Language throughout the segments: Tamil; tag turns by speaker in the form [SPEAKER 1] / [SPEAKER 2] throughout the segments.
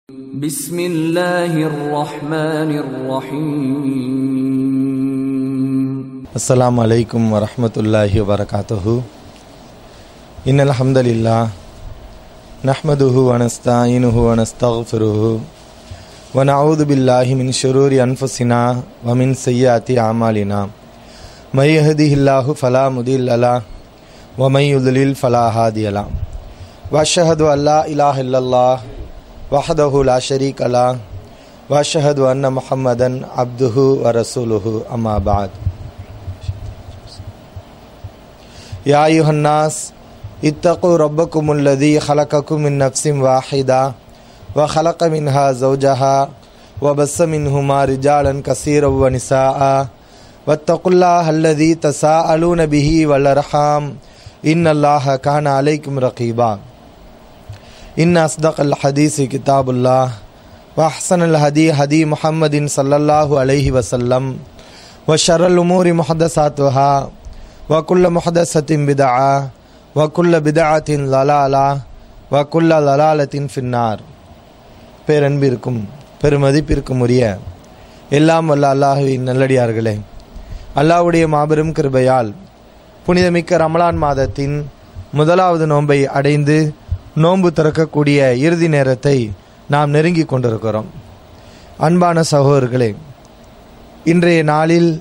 [SPEAKER 1] بسم الله الرحمن الرحيم
[SPEAKER 2] السلام عليكم ورحمة الله وبركاته إن الحمد لله نحمده ونستعينه ونستغفره ونعوذ بالله من شرور أنفسنا ومن سيئات أعمالنا من يهده الله فلا مضل له ومن يضلل فلا هادي له وأشهد أن لا إله إلا الله وحده لا شريك له وأشهد أن محمدا عبده ورسوله أما بعد يا أيها الناس اتقوا ربكم الذي خلقكم من نفس واحدة وخلق منها زوجها وبس منهما رجالا كثيرا ونساء واتقوا الله الذي تساءلون به والأرحام إن الله كان عليكم رقيبا إن أصدق الحديث كتاب الله وأحسن الهدي هدي محمد صلى الله عليه وسلم وشر الأمور محدثاتها وكل محدثة بدعة وكل بدعة ضلالة وكل ضلالة في النار பேரன்பிற்கும் பெருமதிப்பிற்கும் உரிய எல்லாம் வல்ல அல்லாஹுவின் நல்லடியார்களே அல்லாஹ்வுடைய மாபெரும் கிருபையால் புனிதமிக்க ரமலான் மாதத்தின் முதலாவது நோன்பை அடைந்து நோன்பு திறக்கக்கூடிய இறுதி நேரத்தை நாம் நெருங்கி கொண்டிருக்கிறோம் அன்பான சகோதரர்களே இன்றைய நாளில்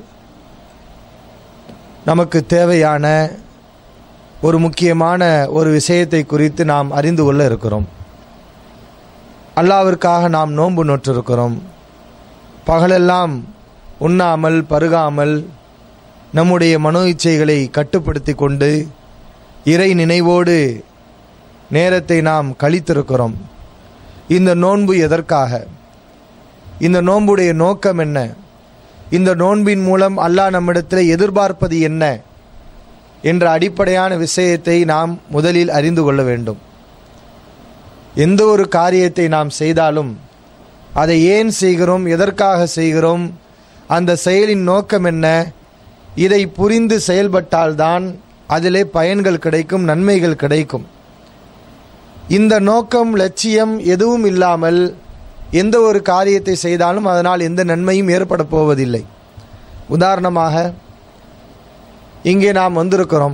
[SPEAKER 2] நமக்கு தேவையான ஒரு முக்கியமான ஒரு விஷயத்தை குறித்து நாம் அறிந்து கொள்ள இருக்கிறோம் அல்லாவிற்காக நாம் நோன்பு நோற்றிருக்கிறோம் பகலெல்லாம் உண்ணாமல் பருகாமல் நம்முடைய மனோ இச்சைகளை கட்டுப்படுத்தி கொண்டு இறை நினைவோடு நேரத்தை நாம் கழித்திருக்கிறோம் இந்த நோன்பு எதற்காக இந்த நோன்புடைய நோக்கம் என்ன இந்த நோன்பின் மூலம் அல்லாஹ் நம்மிடத்தில் எதிர்பார்ப்பது என்ன என்ற அடிப்படையான விஷயத்தை நாம் முதலில் அறிந்து கொள்ள வேண்டும் எந்த ஒரு காரியத்தை நாம் செய்தாலும் அதை ஏன் செய்கிறோம் எதற்காக செய்கிறோம் அந்த செயலின் நோக்கம் என்ன இதை புரிந்து செயல்பட்டால்தான் அதிலே பயன்கள் கிடைக்கும் நன்மைகள் கிடைக்கும் இந்த நோக்கம் லட்சியம் எதுவும் இல்லாமல் எந்த ஒரு காரியத்தை செய்தாலும் அதனால் எந்த நன்மையும் ஏற்பட போவதில்லை உதாரணமாக இங்கே நாம் வந்திருக்கிறோம்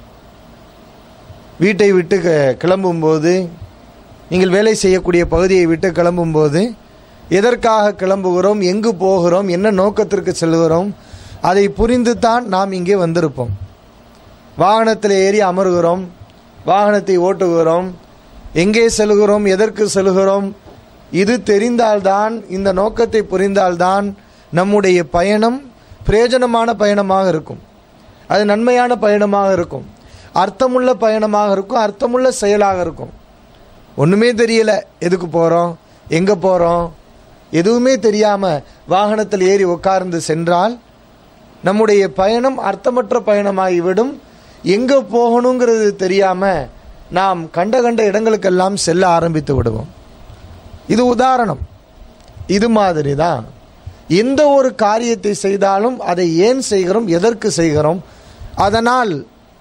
[SPEAKER 2] வீட்டை விட்டு க- கிளம்பும்போது நீங்கள் வேலை செய்யக்கூடிய பகுதியை விட்டு கிளம்பும்போது எதற்காக கிளம்புகிறோம் எங்கு போகிறோம் என்ன நோக்கத்திற்கு செல்கிறோம் அதை புரிந்து தான் நாம் இங்கே வந்திருப்போம் வாகனத்தில் ஏறி அமர்கிறோம் வாகனத்தை ஓட்டுகிறோம் எங்கே செல்கிறோம் எதற்கு செல்கிறோம் இது தெரிந்தால்தான் இந்த நோக்கத்தை புரிந்தால்தான் நம்முடைய பயணம் பிரயோஜனமான பயணமாக இருக்கும் அது நன்மையான பயணமாக இருக்கும் அர்த்தமுள்ள பயணமாக இருக்கும் அர்த்தமுள்ள செயலாக இருக்கும் ஒன்றுமே தெரியல எதுக்கு போகிறோம் எங்கே போகிறோம் எதுவுமே தெரியாமல் வாகனத்தில் ஏறி உட்கார்ந்து சென்றால் நம்முடைய பயணம் அர்த்தமற்ற பயணமாகிவிடும் எங்கே போகணுங்கிறது தெரியாமல் நாம் கண்ட கண்ட இடங்களுக்கெல்லாம் செல்ல ஆரம்பித்து விடுவோம் இது உதாரணம் இது மாதிரி தான் எந்த ஒரு காரியத்தை செய்தாலும் அதை ஏன் செய்கிறோம் எதற்கு செய்கிறோம் அதனால்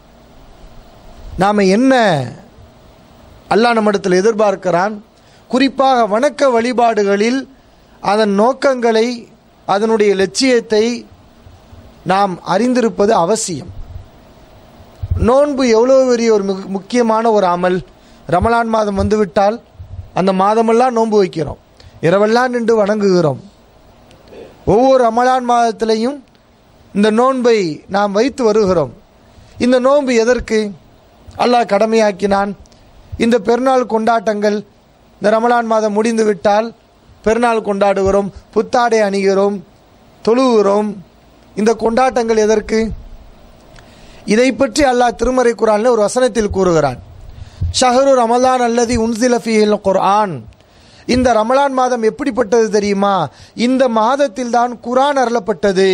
[SPEAKER 2] நாம் என்ன அல்லாஹ் நம்மிடத்தில் எதிர்பார்க்கிறான் குறிப்பாக வணக்க வழிபாடுகளில் அதன் நோக்கங்களை அதனுடைய லட்சியத்தை நாம் அறிந்திருப்பது அவசியம் நோன்பு எவ்வளோ பெரிய ஒரு மிக முக்கியமான ஒரு அமல் ரமலான் மாதம் வந்துவிட்டால் அந்த மாதமெல்லாம் நோன்பு வைக்கிறோம் இரவெல்லாம் நின்று வணங்குகிறோம் ஒவ்வொரு ரமலான் மாதத்திலையும் இந்த நோன்பை நாம் வைத்து வருகிறோம் இந்த நோன்பு எதற்கு அல்லாஹ் கடமையாக்கினான் இந்த பெருநாள் கொண்டாட்டங்கள் இந்த ரமலான் மாதம் முடிந்து விட்டால் பெருநாள் கொண்டாடுகிறோம் புத்தாடை அணிகிறோம் தொழுகிறோம் இந்த கொண்டாட்டங்கள் எதற்கு இதை பற்றி அல்லாஹ் திருமறை குரானில் ஒரு வசனத்தில் கூறுகிறான் ஷஹரு ரமலான் அல்லது உன்சில ஃபீஹில் குர்ஆன் இந்த ரமலான் மாதம் எப்படிப்பட்டது தெரியுமா இந்த மாதத்தில் தான் குரான் அருளப்பட்டது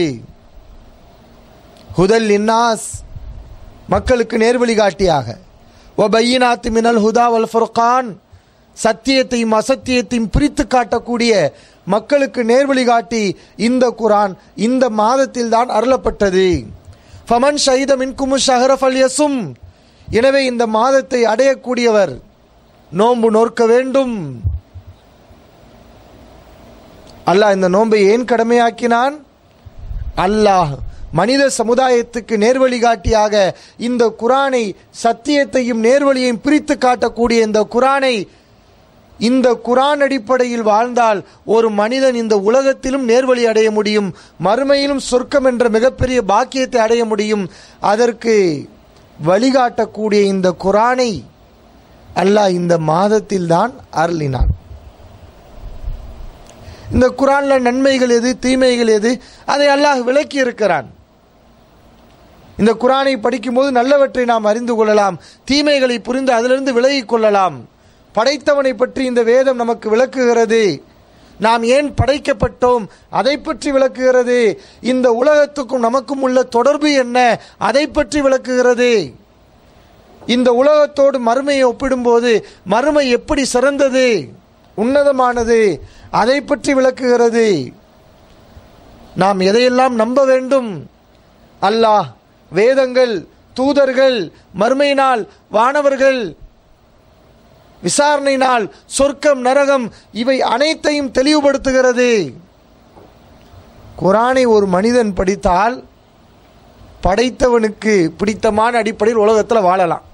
[SPEAKER 2] ஹுதல் இன்னாஸ் மக்களுக்கு நேர்வழி காட்டியாக ஒபையினாத்து மினல் ஹுதா வல் ஃபுர்கான் சத்தியத்தையும் அசத்தியத்தையும் பிரித்து காட்டக்கூடிய மக்களுக்கு நேர்வழி காட்டி இந்த குரான் இந்த மாதத்தில் தான் அருளப்பட்டது ஃபமன் ஷஹீத மின்குமு ஷஹரஃபல் யசும் எனவே இந்த மாதத்தை அடையக்கூடியவர் நோன்பு நோற்க வேண்டும் அல்லாஹ் இந்த நோன்பை ஏன் கடமையாக்கினான் அல்லாஹ் மனித சமுதாயத்துக்கு நேர்வழி காட்டியாக இந்த குரானை சத்தியத்தையும் நேர்வழியையும் பிரித்து காட்டக்கூடிய இந்த குரானை இந்த குரான் அடிப்படையில் வாழ்ந்தால் ஒரு மனிதன் இந்த உலகத்திலும் நேர்வழி அடைய முடியும் மறுமையிலும் சொர்க்கம் என்ற மிகப்பெரிய பாக்கியத்தை அடைய முடியும் அதற்கு வழிகாட்டக்கூடிய இந்த குரானை அல்லாஹ் இந்த மாதத்தில் தான் அருளினான் இந்த குரான்ல நன்மைகள் எது தீமைகள் எது அதை அல்லாஹ் விளக்கி இருக்கிறான் இந்த குரானை படிக்கும்போது நல்லவற்றை நாம் அறிந்து கொள்ளலாம் தீமைகளை புரிந்து அதிலிருந்து விலகிக் கொள்ளலாம் படைத்தவனை பற்றி இந்த வேதம் நமக்கு விளக்குகிறது நாம் ஏன் படைக்கப்பட்டோம் அதை பற்றி விளக்குகிறது இந்த உலகத்துக்கும் நமக்கும் உள்ள தொடர்பு என்ன அதை பற்றி விளக்குகிறது இந்த உலகத்தோடு மறுமையை ஒப்பிடும்போது மறுமை எப்படி சிறந்தது உன்னதமானது அதை பற்றி விளக்குகிறது நாம் எதையெல்லாம் நம்ப வேண்டும் அல்லாஹ் வேதங்கள் தூதர்கள் மறுமை நாள் வானவர்கள் விசாரணை நாள் சொர்க்கம் நரகம் இவை அனைத்தையும் தெளிவுபடுத்துகிறது குரானை ஒரு மனிதன் படித்தால் படைத்தவனுக்கு பிடித்தமான அடிப்படையில் உலகத்தில் வாழலாம்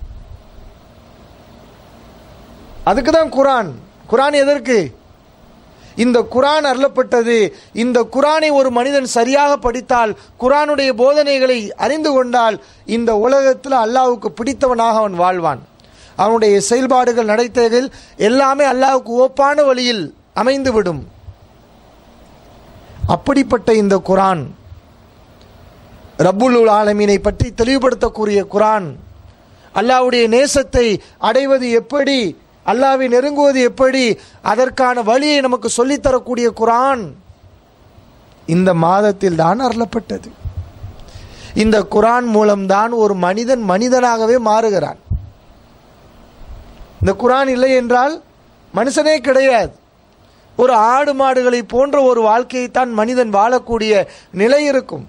[SPEAKER 2] அதுக்கு தான் குரான் குரான் எதற்கு இந்த குரான் அருளப்பட்டது இந்த குரானை ஒரு மனிதன் சரியாக படித்தால் குரானுடைய போதனைகளை அறிந்து கொண்டால் இந்த உலகத்தில் அல்லாஹ்வுக்கு பிடித்தவனாக அவன் வாழ்வான் அவனுடைய செயல்பாடுகள் நடைத்தைகள் எல்லாமே அல்லாஹ்வுக்கு ஓப்பான வழியில் அமைந்துவிடும் அப்படிப்பட்ட இந்த குரான் ரப்புல் ஆலமீனை பற்றி தெளிவுபடுத்தக்கூடிய குரான் அல்லாஹ்வுடைய நேசத்தை அடைவது எப்படி அல்லாவை நெருங்குவது எப்படி அதற்கான வழியை நமக்கு சொல்லித்தரக்கூடிய குரான் இந்த மாதத்தில் தான் அருளப்பட்டது இந்த குரான் மூலம்தான் ஒரு மனிதன் மனிதனாகவே மாறுகிறான் இந்த குரான் இல்லை என்றால் மனுஷனே கிடையாது ஒரு ஆடு மாடுகளை போன்ற ஒரு வாழ்க்கையைத்தான் மனிதன் வாழக்கூடிய நிலை இருக்கும்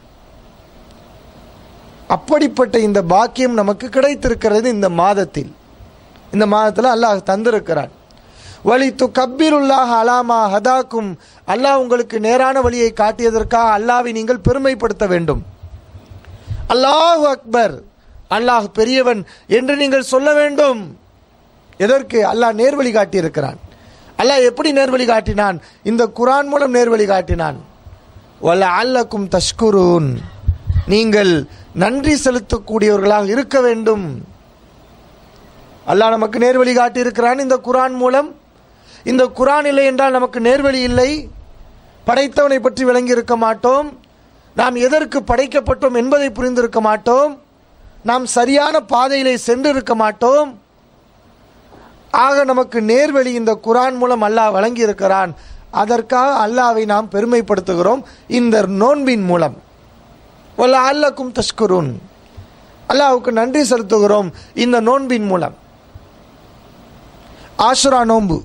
[SPEAKER 2] அப்படிப்பட்ட இந்த பாக்கியம் நமக்கு கிடைத்திருக்கிறது இந்த மாதத்தில் இந்த மாதத்தில் அல்லாஹ் தந்திருக்கிறான் வழி து கப்பீருல்லாஹ் அலாமா ஹதாக்கும் அல்லாஹ் உங்களுக்கு நேரான வழியை காட்டியதற்காக அல்லாவை நீங்கள் பெருமைப்படுத்த வேண்டும் அல்லாஹ் அக்பர் அல்லாஹ் பெரியவன் என்று நீங்கள் சொல்ல வேண்டும் எதற்கு அல்லாஹ் நேர்வழி காட்டியிருக்கிறான் அல்லாஹ் எப்படி நேர்வழி காட்டினான் இந்த குரான் மூலம் நேர்வழி காட்டினான் வல்ல அல்லக்கும் தஷ்குரூன் நீங்கள் நன்றி செலுத்தக்கூடியவர்களாக இருக்க வேண்டும் அல்லாஹ் நமக்கு நேர்வழி காட்டியிருக்கிறான் இந்த குரான் மூலம் இந்த குரான் இல்லை என்றால் நமக்கு நேர்வழி இல்லை படைத்தவனை பற்றி விளங்கி இருக்க மாட்டோம் நாம் எதற்கு படைக்கப்பட்டோம் என்பதை புரிந்திருக்க மாட்டோம் நாம் சரியான பாதையிலே சென்று இருக்க மாட்டோம் ஆக நமக்கு நேர்வழி இந்த குரான் மூலம் அல்லாஹ் வழங்கி இருக்கிறான் அதற்காக அல்லாவை நாம் பெருமைப்படுத்துகிறோம் இந்த நோன்பின் மூலம் வல்ல அல்லக்கும் தஷ்குருன் அல்லாஹ்வுக்கு நன்றி செலுத்துகிறோம் இந்த நோன்பின் மூலம் ஆசுரா நோன்பு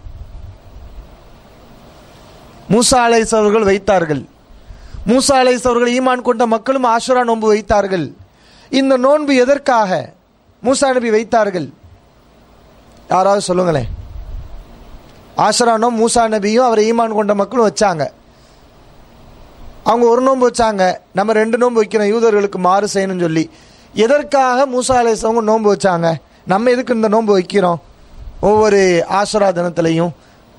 [SPEAKER 2] மூசா அலைஸ் அவர்கள் வைத்தார்கள் மூசா அலைஸ் அவர்கள் ஈமான் கொண்ட மக்களும் ஆசுரா நோன்பு வைத்தார்கள் இந்த நோன்பு எதற்காக மூசா நபி வைத்தார்கள் யாராவது சொல்லுங்களேன் ஆசுரா நோம்பு மூசா நபியும் அவரை ஈமான் கொண்ட மக்களும் வச்சாங்க அவங்க ஒரு நோன்பு வச்சாங்க நம்ம ரெண்டு நோன்பு வைக்கிறோம் யூதர்களுக்கு மாறு செய்யணும்னு சொல்லி எதற்காக மூசா அலைசவங்க நோன்பு வச்சாங்க நம்ம எதுக்கு இந்த நோன்பு வைக்கிறோம் ஒவ்வொரு ஆசுரா தினத்திலையும்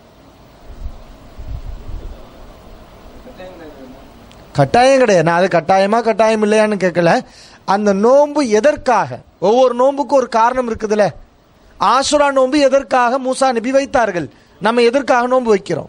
[SPEAKER 2] கட்டாயம் கிடையாது நான் அது கட்டாயமா கட்டாயம் இல்லையான்னு கேட்கல அந்த நோன்பு எதற்காக ஒவ்வொரு நோன்புக்கும் ஒரு காரணம் இருக்குதுல்ல ஆசுரா நோன்பு எதற்காக மூசா நபி வைத்தார்கள் நம்ம எதற்காக நோன்பு வைக்கிறோம்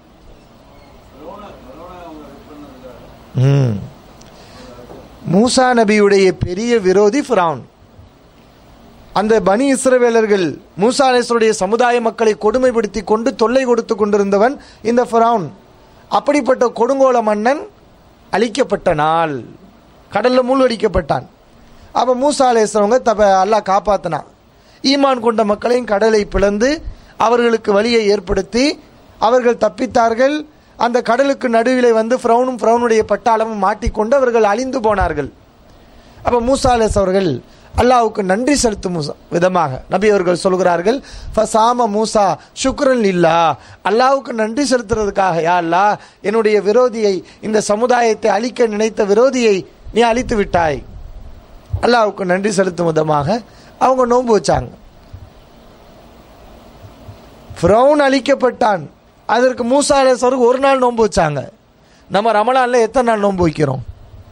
[SPEAKER 2] ம். மூசா நபியுடைய பெரிய விரோதி ஃபிரௌன் அந்த பனி இஸ்ரவேலர்கள் மூசா அலேசருடைய சமுதாய மக்களை கொடுமைப்படுத்தி கொண்டு தொல்லை கொடுத்து கொண்டிருந்தவன் இந்த ஃபிரௌன் அப்படிப்பட்ட கொடுங்கோல மன்னன் அழிக்கப்பட்ட நாள் கடல்ல மூழ்கடிக்கப்பட்டான் அப்ப மூசா அலேஸ்வரவங்க தப்ப அல்லாஹ் காப்பாத்தினான் ஈமான் கொண்ட மக்களையும் கடலை பிளந்து அவர்களுக்கு வழியை ஏற்படுத்தி அவர்கள் தப்பித்தார்கள் அந்த கடலுக்கு நடுவிலே வந்து ஃப்ரௌனும் ஃப்ரௌனுடைய பட்டாளமும் மாட்டிக்கொண்டு அவர்கள் அழிந்து போனார்கள் அப்ப மூசா அலேஸ் அவர்கள் அல்லாஹ்வுக்கு நன்றி செலுத்தும் முச- விதமாக நபி அவர்கள் சொல்கிறார்கள் ஃபசாம மூசா சுக்ரன் இல்லா அல்லாஹ்வுக்கு நன்றி செலுத்துறதுக்காக யா அல்லாஹ் என்னுடைய விரோதியை இந்த சமுதாயத்தை அழிக்க நினைத்த விரோதியை நீ அழித்து விட்டாய் அல்லாஹ்வுக்கு நன்றி செலுத்தும் விதமாக அவங்க நோன்பு வச்சாங்க ஃபிரௌன் அழிக்கப்பட்டான் அதற்கு மூசா அலைஹிஸ்ஸலாமுக்கு ஒரு நாள் நோன்பு வச்சாங்க நம்ம ரமலான்ல எத்தனை நாள் நோன்பு வைக்கிறோம்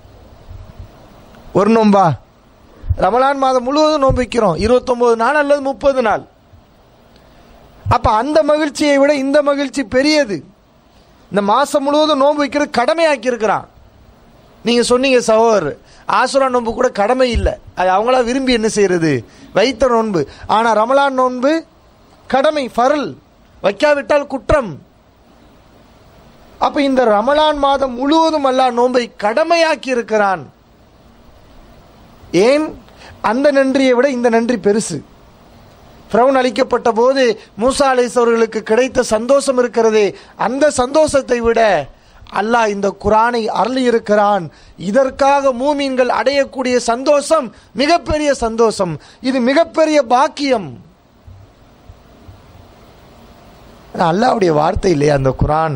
[SPEAKER 2] ஒரு நோன்பா ரமலான் மாதம் முழுவதும் நோன்பு வைக்கிறோம் இருபத்தொன்பது நாள் அல்லது முப்பது நாள் அப்ப அந்த மகிழ்ச்சியை விட இந்த மகிழ்ச்சி பெரியது இந்த மாசம் முழுவதும் நோன்பு வைக்கிறது கடமையாக்கி இருக்கிறான் நீங்க சொன்னீங்க சகோதரர் ஆசுரா நோன்பு கூட கடமை இல்லை அது அவங்களா விரும்பி என்ன செய்யறது வைத்த நோன்பு ஆனா ரமலான் நோன்பு கடமை ஃபரல் வைக்காவிட்டால் குற்றம் அப்ப இந்த ரமலான் மாதம் முழுவதும் அல்லாஹ் நோன்பை கடமையாக்கி இருக்கிறான் ஏன் அந்த நன்றியை விட இந்த நன்றி பெருசு பிரவுன் அளிக்கப்பட்ட போது மூசா அலைஸ் அவர்களுக்கு கிடைத்த சந்தோஷம் இருக்கிறதே அந்த சந்தோஷத்தை விட அல்லாஹ் இந்த குரானை அருளி இருக்கிறான் இதற்காக மூமீன்கள் அடையக்கூடிய சந்தோஷம் மிகப்பெரிய சந்தோஷம் இது மிகப்பெரிய பாக்கியம் ஆனா அல்லாஹ்வுடைய வார்த்தை இல்லையா அந்த குரான்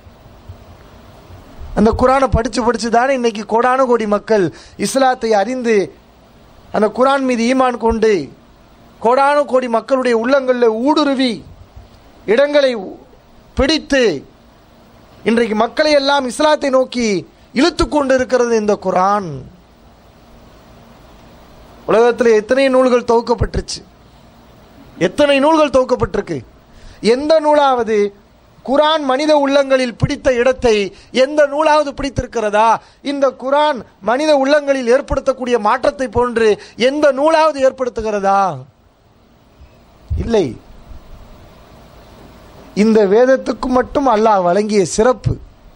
[SPEAKER 2] அந்த குரானை படிச்சு படிச்சு தானே இன்னைக்கு கோடான கோடி மக்கள் இஸ்லாத்தை அறிந்து அந்த குரான் மீது ஈமான் கொண்டு கோடான கோடி மக்களுடைய உள்ளங்களில் ஊடுருவி இடங்களை பிடித்து இன்றைக்கு மக்களை எல்லாம் இஸ்லாத்தை நோக்கி இழுத்து கொண்டு இருக்கிறது இந்த குரான் உலகத்தில் எத்தனை நூல்கள் துவக்கப்பட்டுருச்சு எத்தனை நூல்கள் துவக்கப்பட்டிருக்கு எந்த நூலாவது குரான் மனித உள்ளங்களில் பிடித்த இடத்தை எந்த நூலாவது பிடித்திருக்கிறதா இந்த குரான் மனித உள்ளங்களில் ஏற்படுத்தக்கூடிய மாற்றத்தை போன்று எந்த நூலாவது ஏற்படுத்துகிறதா இல்லை இந்த வேதத்துக்கு மட்டும் அல்லாஹ் வழங்கிய சிறப்பு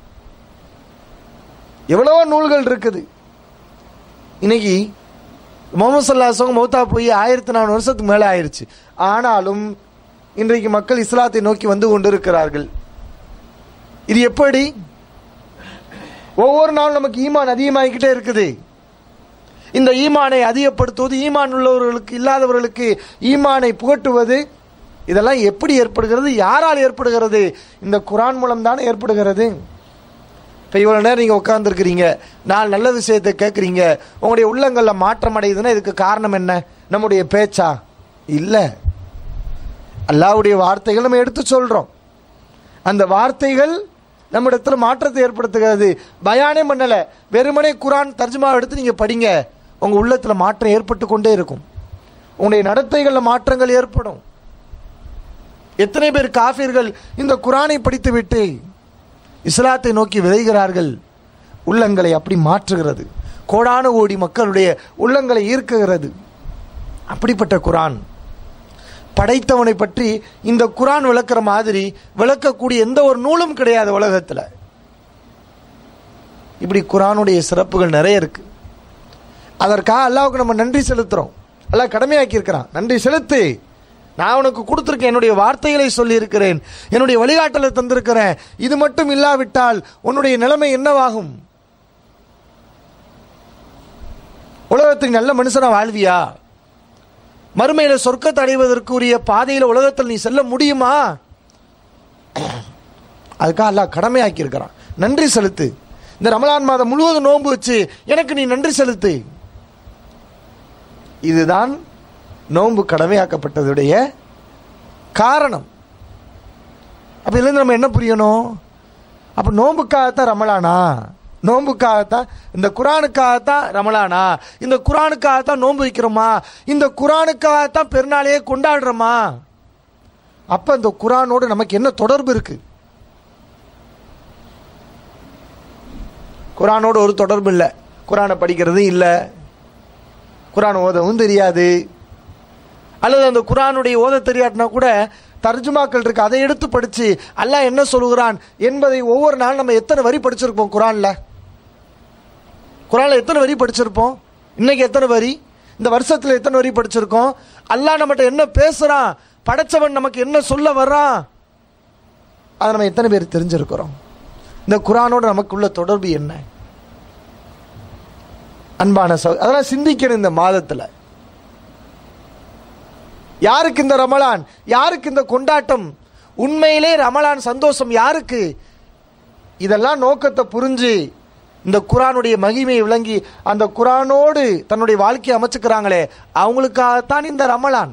[SPEAKER 2] எவ்வளவோ நூல்கள் இருக்குது இன்னைக்கு முகமது சல்லாசவங்க மௌத்தா போய் ஆயிரத்தி நானூறு வருஷத்துக்கு மேலே ஆயிருச்சு ஆனாலும் இன்றைக்கு மக்கள் இஸ்லாத்தை நோக்கி வந்து கொண்டிருக்கிறார்கள் இது எப்படி ஒவ்வொரு நாளும் நமக்கு ஈமான் அதிகமாகிக்கிட்டே இருக்குது இந்த ஈமானை அதிகப்படுத்துவது ஈமான் உள்ளவர்களுக்கு இல்லாதவர்களுக்கு ஈமானை புகட்டுவது இதெல்லாம் எப்படி ஏற்படுகிறது யாரால் ஏற்படுகிறது இந்த குரான் மூலம் தானே ஏற்படுகிறது இப்போ இவ்வளோ நேரம் நீங்கள் உட்காந்துருக்கிறீங்க நாலு நல்ல விஷயத்தை கேட்குறீங்க உங்களுடைய உள்ளங்களில் மாற்றம் அடையுதுன்னா இதுக்கு காரணம் என்ன நம்முடைய பேச்சா இல்லை அல்லாவுடைய வார்த்தைகள் நம்ம எடுத்து சொல்கிறோம் அந்த வார்த்தைகள் நம்மிடத்துல மாற்றத்தை ஏற்படுத்துகிறது பயானே பண்ணலை வெறுமனே குரான் தர்ஜுமா எடுத்து நீங்கள் படிங்க உங்கள் உள்ளத்தில் மாற்றம் ஏற்பட்டு கொண்டே இருக்கும் உங்களுடைய நடத்தைகளில் மாற்றங்கள் ஏற்படும் எத்தனை பேர் காஃபிர்கள் இந்த குரானை படித்துவிட்டு இஸ்லாத்தை நோக்கி விதைகிறார்கள் உள்ளங்களை அப்படி மாற்றுகிறது கோடான கோடி மக்களுடைய உள்ளங்களை ஈர்க்குகிறது அப்படிப்பட்ட குரான் படைத்தவனை பற்றி இந்த குரான் விளக்குற மாதிரி விளக்கக்கூடிய எந்த ஒரு நூலும் கிடையாது உலகத்தில் இப்படி குரானுடைய சிறப்புகள் நிறைய இருக்கு அதற்காக அல்லாவுக்கு நம்ம நன்றி செலுத்துறோம் அல்லாஹ் கடமையாக்கி இருக்கிறான் நன்றி செலுத்து நான் உனக்கு கொடுத்துருக்கேன் என்னுடைய வார்த்தைகளை சொல்லியிருக்கிறேன் என்னுடைய வழிகாட்டலை தந்திருக்கிறேன் இது மட்டும் இல்லாவிட்டால் உன்னுடைய நிலைமை என்னவாகும் உலகத்தில் நல்ல மனுஷனா வாழ்வியா மறுமையில சொர்க்கத்தை அடைவதற்குரிய பாதையில் உலகத்தில் நீ செல்ல முடியுமா அதுக்காக அல்லாஹ் கடமையாக்கி இருக்கிறான் நன்றி செலுத்து இந்த ரமலான் மாதம் முழுவதும் நோன்பு வச்சு எனக்கு நீ நன்றி செலுத்து இதுதான் நோன்பு கடமையாக்கப்பட்டதுடைய காரணம் அப்ப இதுலேருந்து நம்ம என்ன புரியணும் அப்ப நோன்புக்காகத்தான் ரமலானா நோன்புக்காகத்தான் இந்த குரானுக்காகத்தான் ரமலானா இந்த குரானுக்காகத்தான் நோன்பு வைக்கிறோமா இந்த குரானுக்காகத்தான் பெருநாளையே கொண்டாடுறோமா அப்ப இந்த குரானோடு நமக்கு என்ன தொடர்பு இருக்கு குரானோடு ஒரு தொடர்பு இல்லை குரானை படிக்கிறது இல்லை குரான் ஓதவும் தெரியாது அல்லது அந்த குரானுடைய ஓத தெரியாட்டினா கூட தர்ஜுமாக்கள் இருக்கு அதை எடுத்து படிச்சு அல்லாஹ் என்ன சொல்லுகிறான் என்பதை ஒவ்வொரு நாள் நம்ம எத்தனை வரி படிச்சிருப்போம் குரான்ல குரான்ல எத்தனை வரி படிச்சிருப்போம் இன்னைக்கு எத்தனை வரி இந்த வருஷத்துல எத்தனை வரி படிச்சிருக்கோம் அல்லாஹ் நம்மகிட்ட என்ன பேசுறான் படைச்சவன் நமக்கு என்ன சொல்ல வர்றான் அதை நம்ம எத்தனை பேர் தெரிஞ்சிருக்கிறோம் இந்த குரானோட நமக்குள்ள தொடர்பு என்ன அன்பான சகோ அதெல்லாம் சிந்திக்கணும் இந்த மாதத்தில் யாருக்கு இந்த ரமலான் யாருக்கு இந்த கொண்டாட்டம் உண்மையிலே ரமலான் சந்தோஷம் யாருக்கு இதெல்லாம் நோக்கத்தை புரிஞ்சு இந்த குரானுடைய மகிமையை விளங்கி அந்த குரானோடு தன்னுடைய வாழ்க்கையை அமைச்சுக்கிறாங்களே அவங்களுக்காகத்தான் இந்த ரமலான்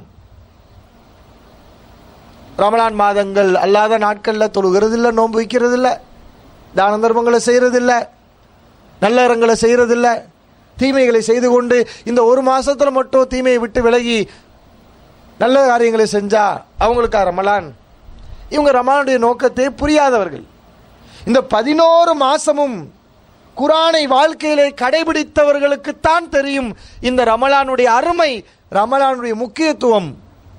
[SPEAKER 2] ரமலான் மாதங்கள் அல்லாத நாட்களில் தொழுகிறது இல்லை நோன்பு வைக்கிறது இல்லை தான தர்மங்களை செய்கிறது இல்லை நல்லறங்களை செய்கிறது இல்லை தீமைகளை செய்து கொண்டு இந்த ஒரு மாசத்துல மட்டும் தீமையை விட்டு விலகி நல்ல காரியங்களை செஞ்சா அவங்களுக்கா ரமலான் இவங்க ரமலானுடைய நோக்கத்தை புரியாதவர்கள் இந்த பதினோரு மாசமும் குரானை வாழ்க்கையிலே கடைபிடித்தவர்களுக்குத்தான் தெரியும் இந்த ரமலானுடைய அருமை ரமலானுடைய முக்கியத்துவம்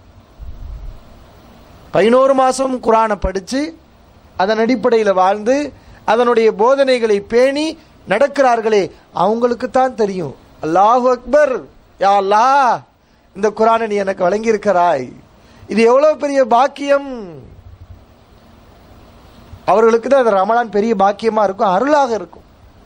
[SPEAKER 2] பதினோரு மாசம் குரானை படித்து அதன் அடிப்படையில் வாழ்ந்து அதனுடைய போதனைகளை பேணி நடக்கிறார்களே அவங்களுக்கு தான் தெரியும் அல்லாஹு அக்பர் யா அல்லாஹ் இந்த குரானை நீ எனக்கு வழங்கியிருக்கிறாய் இது எவ்வளவு பெரிய பாக்கியம் அவர்களுக்கு தான் அந்த ரமலான் பெரிய பாக்கியமா இருக்கும் அருளாக இருக்கும்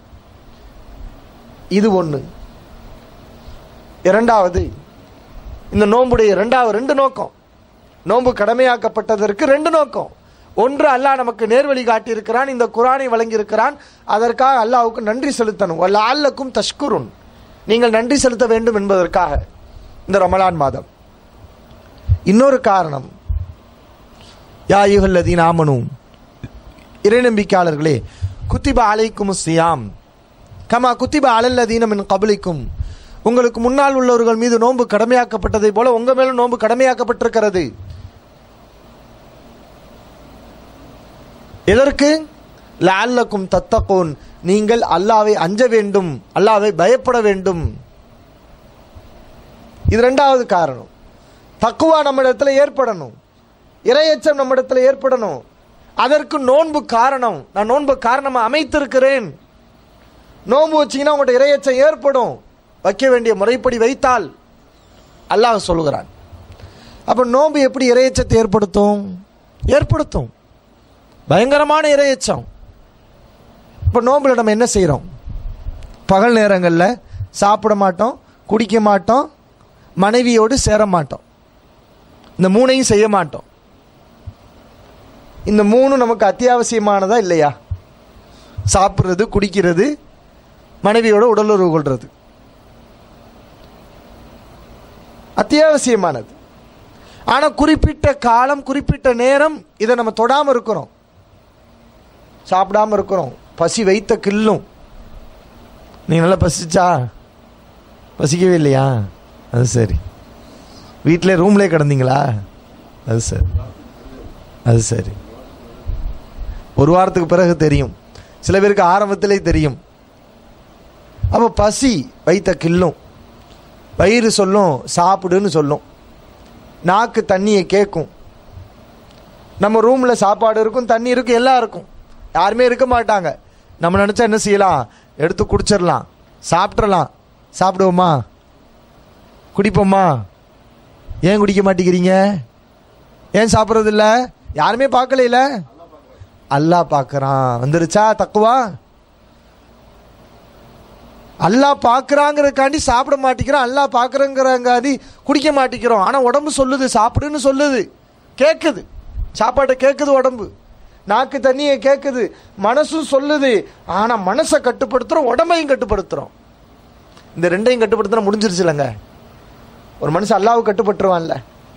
[SPEAKER 2] இது ஒன்று இரண்டாவது இந்த நோன்புடைய இரண்டாவது ரெண்டு நோக்கம் நோன்பு கடமையாக்கப்பட்டதற்கு ரெண்டு நோக்கம் ஒன்று அல்லாஹ் நமக்கு நேர்வழி காட்டியிருக்கிறான் இந்த குரானை வழங்கியிருக்கிறான் அதற்காக அல்லாஹ்வுக்கு நன்றி செலுத்தணும் அல்ல அல்லக்கும் தஷ்குருன் நீங்கள் நன்றி செலுத்த வேண்டும் என்பதற்காக இந்த ரமலான் மாதம் இன்னொரு காரணம் யா யுகல்லதீன் ஆமனும் இறைநம்பிக்கையாளர்களே குத்திப அலைக்கும் சியாம் கமா குத்திப அலல்லதீன மின் கபலிக்கும் உங்களுக்கு முன்னால் உள்ளவர்கள் மீது நோன்பு கடமையாக்கப்பட்டதை போல உங்க மேலும் நோன்பு கடமையாக்கப்பட்டிருக்கிறது எதற்கு லஅல்லக்கும் தத்தகூன் நீங்கள் அல்லாவை அஞ்ச வேண்டும் அல்லாவை பயப்பட வேண்டும் இது ரெண்டாவது காரணம் தக்குவா நம்மிடத்தில் ஏற்படணும் இரையச்சம் நம்மிடத்தில் ஏற்படணும் அதற்கு நோன்பு காரணம் நான் நோன்பு காரணமாக அமைத்திருக்கிறேன் நோன்பு வச்சீங்கன்னா உங்கள்கிட்ட இரையச்சம் ஏற்படும் வைக்க வேண்டிய முறைப்படி வைத்தால் அல்லாஹ் சொல்லுகிறான் அப்போ நோன்பு எப்படி இரையச்சத்தை ஏற்படுத்தும் ஏற்படுத்தும் பயங்கரமான இரையச்சம் இப்போ நோம்பில் நம்ம என்ன செய்கிறோம் பகல் நேரங்களில் சாப்பிட மாட்டோம் குடிக்க மாட்டோம் மனைவியோடு சேர மாட்டோம் இந்த மூணையும் செய்ய மாட்டோம் இந்த மூணு நமக்கு அத்தியாவசியமானதா இல்லையா சாப்பிட்றது குடிக்கிறது மனைவியோட உடலுறவு கொள்றது அத்தியாவசியமானது ஆனால் குறிப்பிட்ட காலம் குறிப்பிட்ட நேரம் இதை நம்ம தொடாமல் இருக்கிறோம் சாப்பிடாம இருக்கிறோம் பசி வைத்த கில்லும் நீ நல்லா பசிச்சா பசிக்கவே இல்லையா அது சரி வீட்டிலே ரூம்லே கிடந்தீங்களா அது சரி அது சரி ஒரு வாரத்துக்கு பிறகு தெரியும் சில பேருக்கு ஆரம்பத்திலே தெரியும் அப்போ பசி வைத்த கில்லும் வயிறு சொல்லும் சாப்பிடுன்னு சொல்லும் நாக்கு தண்ணியை கேட்கும் நம்ம ரூமில் சாப்பாடு இருக்கும் தண்ணி இருக்கும் எல்லாம் இருக்கும் யாருமே இருக்க மாட்டாங்க நம்ம நினச்சா என்ன செய்யலாம் எடுத்து குடிச்சிடலாம் சாப்பிட்றலாம் சாப்பிடுவோமா குடிப்போமா ஏன் குடிக்க மாட்டேங்கிறீங்க ஏன் சாப்பிட்றதில்ல யாருமே பார்க்கல அல்லாஹ் பார்க்குறான் வந்துருச்சா தக்குவா அல்லாஹ் பார்க்குறாங்கிறதுக்காண்டி சாப்பிட மாட்டேங்கிறோம் அல்லாஹ் பார்க்குறங்கிறங்காண்டி குடிக்க மாட்டேங்கிறோம் ஆனால் உடம்பு சொல்லுது சாப்பிடுன்னு சொல்லுது கேட்குது சாப்பாட்டை கேட்குது உடம்பு நாக்கு தண்ணியை கேட்குது மனசும் சொல்லுது ஆனால் மனசை கட்டுப்படுத்துகிறோம் உடம்பையும் கட்டுப்படுத்துகிறோம் இந்த ரெண்டையும் கட்டுப்படுத்தினா முடிஞ்சிருச்சு இல்லைங்க ஒரு மனுஷன் அல்லாவை கட்டுப்பட்டுருவான்ல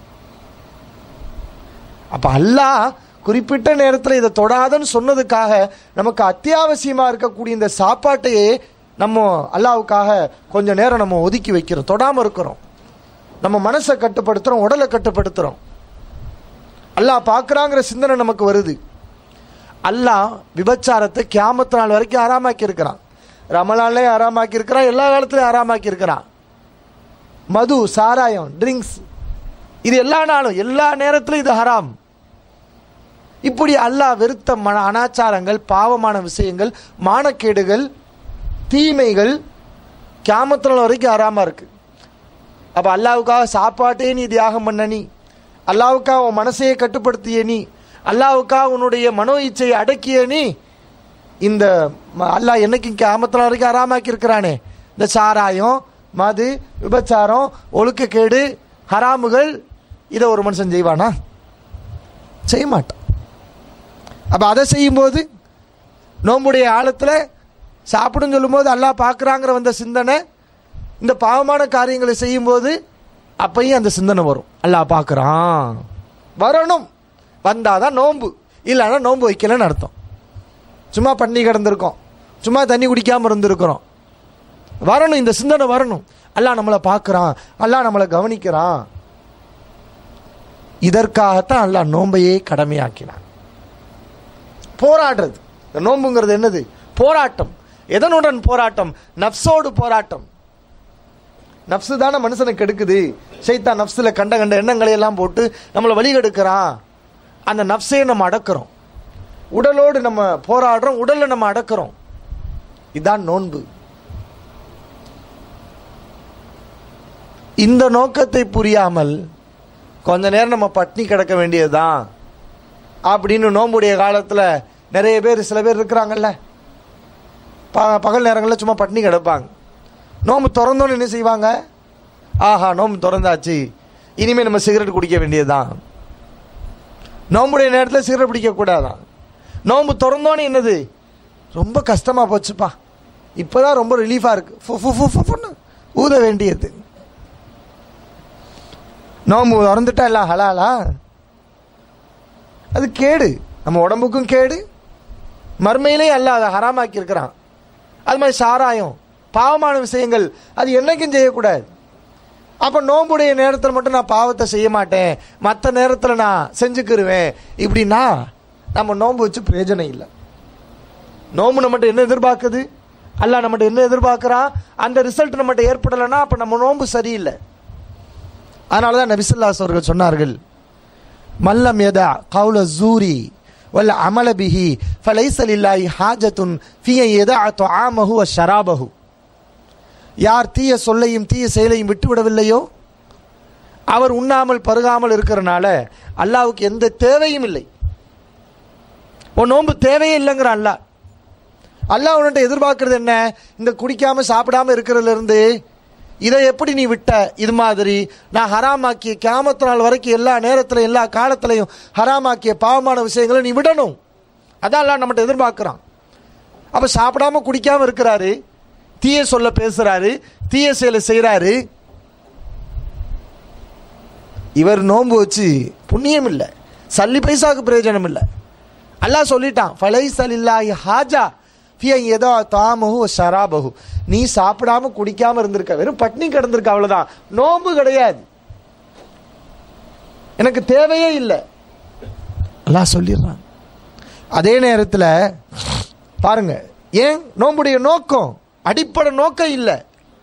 [SPEAKER 2] அப்போ அல்லாஹ் குறிப்பிட்ட நேரத்தில் இதை தொடாதன்னு சொன்னதுக்காக நமக்கு அத்தியாவசியமாக இருக்கக்கூடிய இந்த சாப்பாட்டையே நம்ம அல்லாவுக்காக கொஞ்சம் நேரம் நம்ம ஒதுக்கி வைக்கிறோம் தொடாமல் இருக்கிறோம் நம்ம மனசை கட்டுப்படுத்துகிறோம் உடலை கட்டுப்படுத்துகிறோம் அல்லாஹ் பார்க்குறாங்கிற சிந்தனை நமக்கு வருது அல்லாஹ் விபச்சாரத்தை கியாமத்து நாள் வரைக்கும் ஆறாமாக்கி இருக்கிறான் ரமலான்லேயும் ஆறாமாக்கி இருக்கிறான் எல்லா காலத்துலையும் ஆறாமாக்கி இருக்கிறான் மது சாராயம் ட்ரிங்க்ஸ் இது எல்லா நாளும் எல்லா நேரத்திலும் இது ஹராம் இப்படி அல்லாஹ் வெறுத்த மன அனாச்சாரங்கள் பாவமான விஷயங்கள் மானக்கேடுகள் தீமைகள் கியாமத்து வரைக்கும் ஹராமாக இருக்கு அப்போ அல்லாவுக்காக சாப்பாட்டே நீ தியாகம் பண்ண நீ அல்லாவுக்காக உன் மனசையே கட்டுப்படுத்திய நீ அல்லாவுக்காக உன்னுடைய மனோ இச்சையை அடக்கிய நீ இந்த ம- அல்லாஹ் என்னைக்கு கியாமத்தில் வரைக்கும் ஹராமாக்கி இருக்கிறானே இந்த சாராயம் மது விபச்சாரம் ஒழுக்கக்கேடு ஹராமுகள் இதை ஒரு மனுஷன் செய்வானா செய்ய மாட்டான் அப்போ அதை செய்யும்போது நோம்புடைய ஆழத்தில் சாப்பிடுன்னு சொல்லும்போது அல்லாஹ் பார்க்குறாங்கிற வந்த சிந்தனை இந்த பாவமான காரியங்களை செய்யும்போது அப்பையும் அந்த சிந்தனை வரும் அல்லாஹ் பார்க்குறான் வரணும் வந்தாதான் நோன்பு இல்லைன்னா நோன்பு வைக்கலன்னு அர்த்தம் சும்மா பண்ணி கிடந்திருக்கோம் சும்மா தண்ணி குடிக்காமல் இருந்திருக்கிறோம் வரணும் இந்த சிந்தனை வரணும் அல்லாஹ் நம்மளை பார்க்குறான் அல்லாஹ் நம்மளை கவனிக்கிறான் இதற்காகத்தான் அல்லாஹ் நோன்பையே கடமையாக்கினான் போராடுறது இந்த நோன்புங்கிறது என்னது போராட்டம் எதனுடன் போராட்டம் நப்சோடு போராட்டம் நப்சு தானே மனுஷனை கெடுக்குது சைத்தான் நப்சுல கண்ட கண்ட எண்ணங்களை எல்லாம் போட்டு நம்மளை வழிகெடுக்கிறான் அந்த நப்சையை நம்ம அடக்கிறோம் உடலோடு நம்ம போராடுறோம் உடலை நம்ம அடக்கிறோம் இதான் நோன்பு இந்த நோக்கத்தை புரியாமல் கொஞ்ச நேரம் நம்ம பட்னி கிடக்க வேண்டியதுதான் அப்படின்னு நோம்புடைய காலத்தில் நிறைய பேர் சில பேர் இருக்கிறாங்கல்ல ப பகல் நேரங்களில் சும்மா பட்னி கிடப்பாங்க நோம்பு திறந்தோன்னு என்ன செய்வாங்க ஆஹா நோம்பு திறந்தாச்சு இனிமேல் நம்ம சிகரெட் குடிக்க வேண்டியதுதான் நோம்புடைய நேரத்தில் சிகரெட் பிடிக்கக்கூடாதான் நோம்பு திறந்தோன்னு என்னது ரொம்ப கஷ்டமாக போச்சுப்பா இப்போதான் ரொம்ப ரிலீஃபாக இருக்கு ஃபு, ஃபு, ஃபு, ஃபு, ஃபுன்னு ஊத வேண்டியது நோம்பு திறந்துட்டா எல்லாம் ஹலாலா அது கேடு நம்ம உடம்புக்கும் கேடு மறுமையிலே அல்ல அதை ஹராமாக்கி இருக்கிறான் அது மாதிரி சாராயம் பாவமான விஷயங்கள் அது என்னைக்கும் செய்யக்கூடாது அப்போ நோம்புடைய நேரத்தில் மட்டும் நான் பாவத்தை செய்ய மாட்டேன் மற்ற நேரத்தில் நான் செஞ்சுக்கிருவேன் இப்படின்னா நம்ம நோன்பு வச்சு பிரயோஜனம் இல்லை நோம்பு நம்மகிட்ட என்ன எதிர்பார்க்குது அல்ல நம்மகிட்ட என்ன எதிர்பார்க்குறான் அந்த ரிசல்ட் நம்மகிட்ட ஏற்படலைன்னா அப்போ நம்ம நோன்பு சரியில்லை அதனால தான் நபிசுல்லாஸ் அவர்கள் சொன்னார்கள் மல்லம் யதா கவுல ஜூரி வல்ல அமல பிஹி ஃபலைசல் இல்லாஹி ஹாஜத்துன் ஃபிய யதா துஆமஹு வ ஷராபஹு யார் தீய சொல்லையும் தீய செயலையும் விட்டுவிடவில்லையோ அவர் உண்ணாமல் பருகாமல் இருக்கிறனால அல்லாவுக்கு எந்த தேவையும் இல்லை உன் நோன்பு தேவையே இல்லைங்கிற அல்லாஹ் அல்லாஹ் உன்கிட்ட எதிர்பார்க்கறது என்ன இந்த குடிக்காம சாப்பிடாம இருக்கிறதுல இருந்து இதை எப்படி நீ விட்ட இது மாதிரி நான் ஹராமாக்கிய கியாமத்து நாள் வரைக்கும் எல்லா நேரத்திலும் எல்லா காலத்திலையும் ஹராமாக்கிய பாவமான விஷயங்களை நீ விடணும் அதான் அல்லாஹ் நம்மகிட்ட எதிர்பார்க்குறான் அப்போ சாப்பிடாம குடிக்காம இருக்கிறாரு தீய சொல்ல பேசுறாரு தீய செயலை செய்கிறாரு இவர் நோன்பு வச்சு புண்ணியம் இல்லை சல்லி பைசாவுக்கு பிரயோஜனம் இல்லை அல்லாஹ் சொல்லிட்டான் ஃபலை சலில்லாஹி ஹாஜா ஃபிய ஏதோ தாமஹு ஷராபஹு நீ சாப்பிடாம குடிக்காம இருந்திருக்க வெறும் பட்னி கிடந்திருக்க அவ்வளவுதான் நோன்பு கிடையாது எனக்கு தேவையே இல்லை அல்லாஹ் சொல்லிடுறான் அதே நேரத்தில் பாருங்க ஏன் நோம்புடைய நோக்கம் அடிப்படை நோக்கம் இல்லை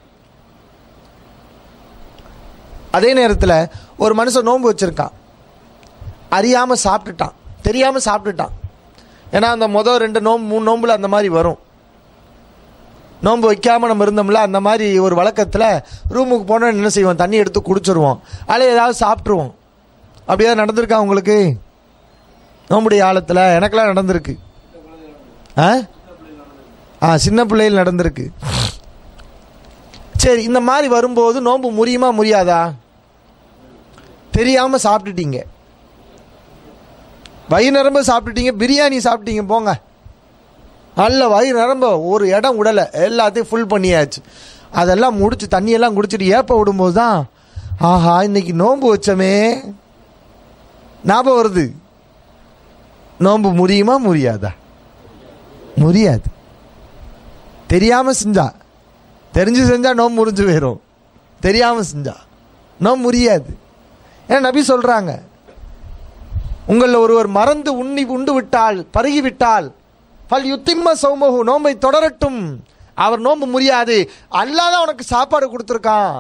[SPEAKER 2] அதே நேரத்தில் ஒரு மனுஷன் நோன்பு வச்சிருக்கான் அறியாம சாப்பிட்டுட்டான் தெரியாம சாப்பிட்டுட்டான் ஏன்னா அந்த மொதல் ரெண்டு நோம்பு மூணு நோம்புல அந்த மாதிரி வரும் நோன்பு வைக்காம நம்ம இருந்தோம்ல அந்த மாதிரி ஒரு வழக்கத்தில் ரூமுக்கு போனால் என்ன செய்வோம் தண்ணி எடுத்து குடிச்சிருவோம் அதில் ஏதாவது சாப்பிட்ருவோம் அப்படியே நடந்திருக்கா உங்களுக்கு நோம்புடைய ஆழத்தில் எனக்கெல்லாம் நடந்திருக்கு ஆ ஆ சின்ன பிள்ளைகள் நடந்திருக்கு சரி இந்த மாதிரி வரும்போது நோன்பு முறியுமா முறியாதா தெரியாமல் சாப்பிட்டுட்டீங்க வயிறு நிரம்ப சாப்பிட்டுட்டீங்க பிரியாணி சாப்பிட்டீங்க போங்க நல்ல வயிறு நிரம்ப ஒரு இடம் விடலை எல்லாத்தையும் ஃபுல் பண்ணியாச்சு அதெல்லாம் முடிச்சு தண்ணியெல்லாம் குடிச்சிட்டு ஏப்ப விடும்போது தான் ஆஹா இன்னைக்கு நோன்பு வச்சோமே ஞாபகம் வருது நோன்பு முறியுமா முறியாதா முறியாது தெரியாம செஞ்சா தெரிஞ்சு செஞ்சா நோம்பு முறிஞ்சு போயிடும் தெரியாம செஞ்சா நோம்பு முறியாது ஏன்னா நபி சொல்றாங்க உங்களில் ஒருவர் மறந்து உண்ணி உண்டு விட்டால் பருகி விட்டால் பல் யுத்திம்ம சௌமகு நோம்பை தொடரட்டும் அவர் நோம்பு முடியாது அல்லாத உனக்கு சாப்பாடு கொடுத்துருக்கான்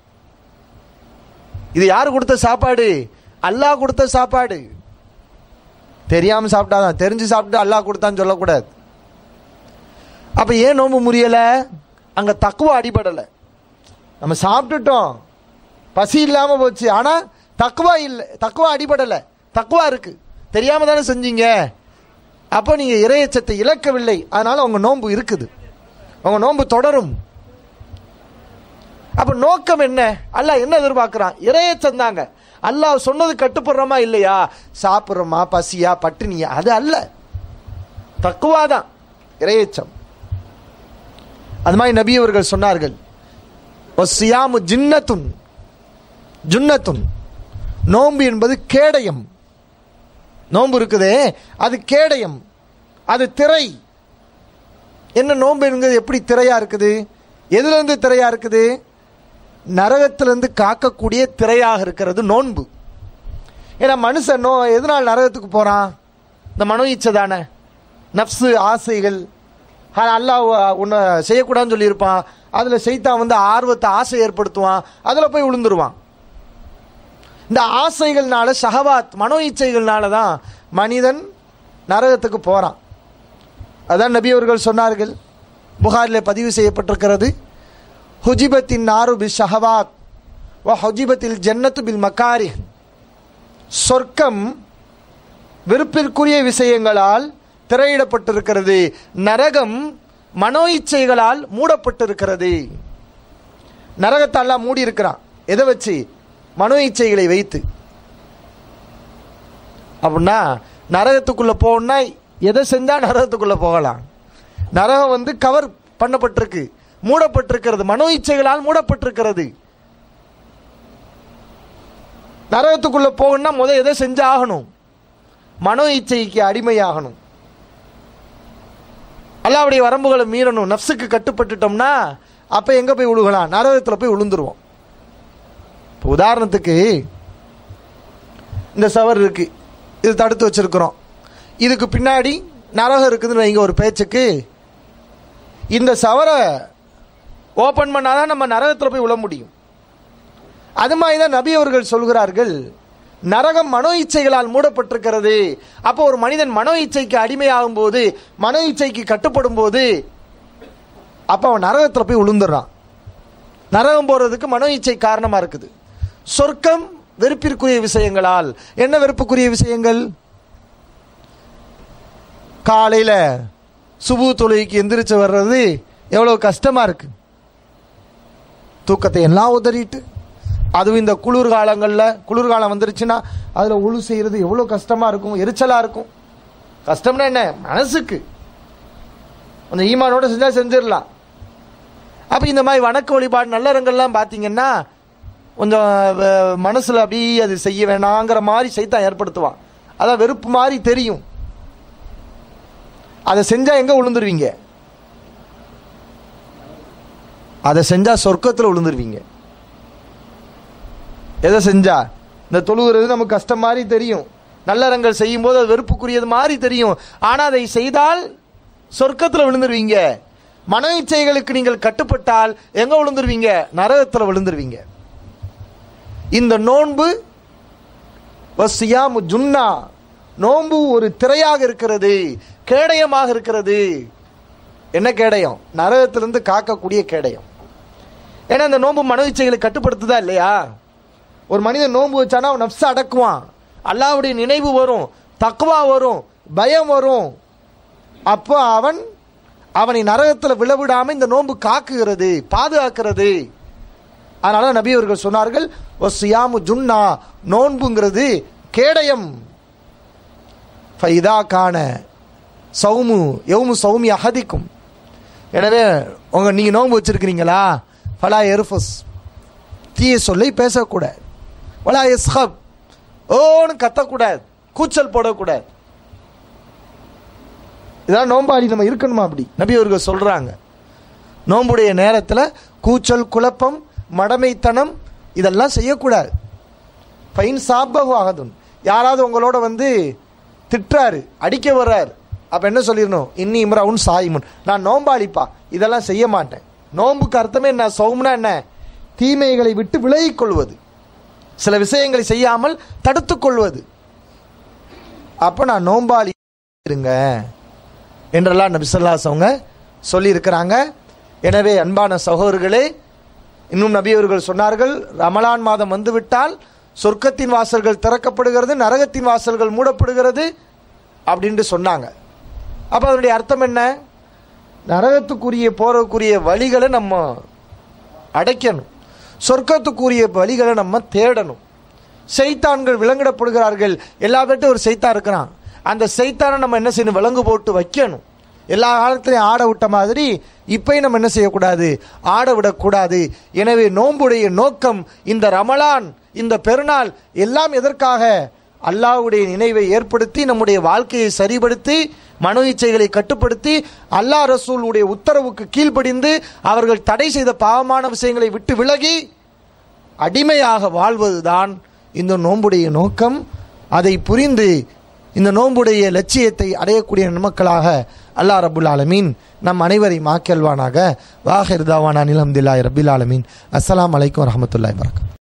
[SPEAKER 2] இது யார் கொடுத்த சாப்பாடு அல்லாஹ் கொடுத்த சாப்பாடு தெரியாம சாப்பிட்டாதான் தெரிஞ்சு சாப்பிட்டு அல்லாஹ் கொடுத்தான்னு சொல்லக்கூடாது அப்ப ஏன் நோம்பு முடியல அங்க தக்குவ அடிபடலை நம்ம சாப்பிட்டுட்டோம் பசி இல்லாம போச்சு ஆனா தக்குவா இல்லை தக்குவா அடிபடலை தக்குவா இருக்கு தெரியாம தானே செஞ்சீங்க அப்போ நீங்க இறையச்சத்தை இழக்கவில்லை அதனால உங்க நோன்பு இருக்குது உங்க நோன்பு தொடரும் அப்ப நோக்கம் என்ன அல்லாஹ் என்ன எதிர்பார்க்கிறான் இறையச்சம் தாங்க அல்லாஹ் சொன்னது கட்டுப்படுறோமா இல்லையா சாப்பிட்றோமா பசியா பட்டினியா அது அல்ல தக்குவாதான் இரையச்சம் அது மாதிரி நபி அவர்கள் சொன்னார்கள் ஒசியாமு ஜின்னத்துன் ஜுன்னத்துன் நோன்பு என்பது கேடயம் நோன்பு இருக்குதே அது கேடயம் அது திரை என்ன நோன்பு என்கிறது எப்படி திரையா இருக்குது எதுல இருந்து திரையா இருக்குது நரகத்திலிருந்து காக்கக்கூடிய திரையாக இருக்கிறது நோன்பு ஏன்னா மனுஷன் நோ எதனால் நரகத்துக்கு போறான் இந்த மனோ இச்சை தானே நப்சு ஆசைகள் ஆனா அல்லாஹ் உன்னை செய்யக்கூடாதுன்னு சொல்லியிருப்பான் அதில் செய்தான் வந்து ஆர்வத்தை ஆசை ஏற்படுத்துவான் அதில் போய் விழுந்துருவான் இந்த ஆசைகள்னால ஷஹவாத் மனோ இச்சைகள்னால தான் மனிதன் நரகத்துக்கு போகிறான் அதான் நபி அவர்கள் சொன்னார்கள் புகாரில் பதிவு செய்யப்பட்டிருக்கிறது ஹுஜிபத்தின் நாரு பி ஷஹவாத் வ ஹுஜிபத்தில் ஜன்னத்து பில் மக்காரி சொர்க்கம் விருப்பிற்குரிய விஷயங்களால் திரையிடப்பட்டிருக்கிறது நரகம் மனோ இச்சைகளால் மூடப்பட்டிருக்கிறது நரகத்தை எல்லாம் மூடி இருக்கிறான் எதை வச்சு மனோ இச்சைகளை வைத்து அப்படின்னா நரகத்துக்குள்ள போகணும்னா எதை செஞ்சா நரகத்துக்குள்ள போகலாம் நரகம் வந்து கவர் பண்ணப்பட்டிருக்கு மூடப்பட்டிருக்கிறது மனோ இச்சைகளால் மூடப்பட்டிருக்கிறது நரகத்துக்குள்ள போகணும்னா முதல் எதை செஞ்சாகணும் மனோ இச்சைக்கு அடிமையாகணும் அல்லாவுடைய வரம்புகளை மீறணும் நப்சுக்கு கட்டுப்பட்டுட்டோம்னா அப்போ எங்கே போய் விழுகலாம் நரகத்தில் போய் விழுந்துருவோம் இப்போ உதாரணத்துக்கு இந்த சவர் இருக்கு இது தடுத்து வச்சிருக்கிறோம் இதுக்கு பின்னாடி நரகம் இருக்குதுன்னு வைங்க ஒரு பேச்சுக்கு இந்த சவரை ஓப்பன் பண்ணாதான் நம்ம நரகத்தில் போய் விழ முடியும் அது மாதிரி தான் நபி அவர்கள் சொல்கிறார்கள் நரகம் மனோ இச்சைகளால் மூடப்பட்டிருக்கிறது அப்போ ஒரு மனிதன் மனோ இச்சைக்கு அடிமையாகும் போது மனோ இச்சைக்கு கட்டுப்படும் போது அப்போ அவன் நரகத்தில் போய் விழுந்துடுறான் நரகம் போறதுக்கு மனோ இச்சை காரணமா இருக்குது சொர்க்கம் வெறுப்பிற்குரிய விஷயங்களால் என்ன வெறுப்புக்குரிய விஷயங்கள் காலையில சுபு தொழுகைக்கு எந்திரிச்சு வர்றது எவ்வளவு கஷ்டமா இருக்கு தூக்கத்தை எல்லாம் உதறிட்டு அதுவும் இந்த குளிர்காலங்களில் குளிர்காலம் வந்துருச்சுன்னா அதில் ஒழு செய்கிறது எவ்வளோ கஷ்டமாக இருக்கும் எரிச்சலாக இருக்கும் கஷ்டம்னா என்ன மனசுக்கு அந்த ஈமானோட செஞ்சால் செஞ்சிடலாம் அப்போ இந்த மாதிரி வணக்க வழிபாடு நல்லறங்கள்லாம் பார்த்தீங்கன்னா கொஞ்சம் மனசில் அப்படியே அது செய்ய வேணாங்கிற மாதிரி சைத்தான் ஏற்படுத்துவான் அதான் வெறுப்பு மாதிரி தெரியும் அதை செஞ்சால் எங்கே விழுந்துருவீங்க அதை செஞ்சால் சொர்க்கத்தில் விழுந்துருவீங்க எதை செஞ்சா இந்த தொழுகிறது நமக்கு கஷ்டம் மாதிரி தெரியும் நல்லறங்கள் செய்யும் போது அது வெறுப்புக்குரியது மாதிரி தெரியும் ஆனால் அதை செய்தால் சொர்க்கத்தில் விழுந்துருவீங்க மன இச்சைகளுக்கு நீங்கள் கட்டுப்பட்டால் எங்க விழுந்துருவீங்க நரகத்தில் விழுந்துருவீங்க இந்த நோன்பு வசியாமு ஜுன்னா நோன்பு ஒரு திரையாக இருக்கிறது கேடயமாக இருக்கிறது என்ன கேடயம் நரகத்திலிருந்து காக்கக்கூடிய கேடயம் ஏன்னா இந்த நோன்பு மன இச்சைகளை கட்டுப்படுத்துதா இல்லையா ஒரு மனிதன் நோன்பு வச்சானா அவன் நப்ச அடக்குவான் அல்லாவுடைய நினைவு வரும் தக்குவா வரும் பயம் வரும் அப்போ அவன் அவனை நரகத்தில் விழவிடாம இந்த நோன்பு காக்குகிறது பாதுகாக்கிறது அதனால நபி அவர்கள் சொன்னார்கள் ஒசியாமு ஜுன்னா நோன்புங்கிறது கேடயம் ஃபைதா காண சௌமு யௌமு சௌமி அகதிக்கும் எனவே உங்க நீங்க நோன்பு வச்சிருக்கிறீங்களா ஃபலா எருஃபஸ் தீய சொல்லை பேசக்கூடாது வலா எஸ்ஹப் ஓன்னு கத்தக்கூடாது கூச்சல் போடக்கூடாது இதான் நோம்பாடி நம்ம இருக்கணுமா அப்படி நபி அவர்கள் சொல்றாங்க நோம்புடைய நேரத்தில் கூச்சல் குழப்பம் மடமைத்தனம் இதெல்லாம் செய்யக்கூடாது ஃபைன் சாப்பகு ஆகதுன் யாராவது உங்களோட வந்து திட்டுறாரு அடிக்க வர்றாரு அப்போ என்ன சொல்லிடணும் இன்னி இம்ராவுன் சாயிமுன் நான் நோம்பாளிப்பா இதெல்லாம் செய்ய மாட்டேன் நோம்புக்கு அர்த்தமே என்ன சௌம்னா என்ன தீமைகளை விட்டு விலகிக் கொள்வது சில விஷயங்களை செய்யாமல் தடுத்துக் கொள்வது அப்ப நான் நோம்பாளி இருங்க என்றெல்லாம் நபிசல்லாஸ் அவங்க சொல்லி இருக்கிறாங்க எனவே அன்பான சகோதரர்களே இன்னும் நபி அவர்கள் சொன்னார்கள் ரமலான் மாதம் வந்துவிட்டால் சொர்க்கத்தின் வாசல்கள் திறக்கப்படுகிறது நரகத்தின் வாசல்கள் மூடப்படுகிறது அப்படின்ட்டு சொன்னாங்க அப்போ அதனுடைய அர்த்தம் என்ன நரகத்துக்குரிய போறதுக்குரிய வழிகளை நம்ம அடைக்கணும் சொர்க்கத்துக்குரிய வழிகளை நம்ம தேடணும் செய்தான்கள் விலங்கிடப்படுகிறார்கள் எல்லா பேர்ட்டும் ஒரு செய்தான் இருக்கிறான் அந்த செய்தானை நம்ம என்ன செய்யணும் விலங்கு போட்டு வைக்கணும் எல்லா காலத்திலையும் ஆட விட்ட மாதிரி இப்பயும் நம்ம என்ன செய்யக்கூடாது ஆட விடக்கூடாது எனவே நோன்புடைய நோக்கம் இந்த ரமலான் இந்த பெருநாள் எல்லாம் எதற்காக அல்லாஹ்வுடைய நினைவை ஏற்படுத்தி நம்முடைய வாழ்க்கையை சரிபடுத்தி மனோ இச்சைகளை கட்டுப்படுத்தி அல்லாஹ் ரசூலுடைய உத்தரவுக்கு கீழ்ப்படிந்து அவர்கள் தடை செய்த பாவமான விஷயங்களை விட்டு விலகி அடிமையாக வாழ்வதுதான் இந்த நோன்புடைய நோக்கம் அதை புரிந்து இந்த நோன்புடைய லட்சியத்தை அடையக்கூடிய நமக்களாக அல்லாஹ் ரபுல் ஆலமீன் நம் அனைவரையும் ஆக்கியல்வானாக வாஹிர் தாவானா நிலம்தில்லாய் ரபில் ஆலமீன் அஸ்ஸலாமு அலைக்கும் வரஹ்மத்துல்லாஹி வரகாத்துஹு